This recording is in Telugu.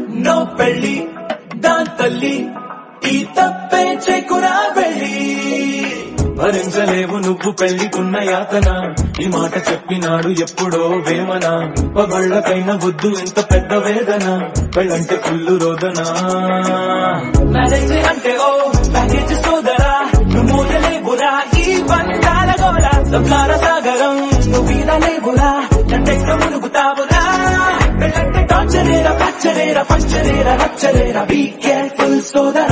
నో పెళ్ళి దాని తల్లి ఈ తప్పే చెక్కురా వెళ్ళి భరించలేవు నువ్వు పెళ్లికున్న యాతన ఈ మాట చెప్పినాడు ఎప్పుడో వేమన పగళ్ళకైన వద్దు ఎంత పెద్ద వేదన పెళ్ళంటే ఫుల్లు రోదన మ్యారేజ్ అంటే ఓ ప్యాకేజ్ సోదరా నువ్వు మోయలేవురా ఈ బంధాల గోల సంసార సాగరం నువ్వు ఈదలేవురా నన్నెక్క మునుగుతావురా పెళ్ళంటే టార్చరేరా పచ్చరేరా పంచరేరా రచ్చరేరా బీ కేర్ఫుల్ సోదరా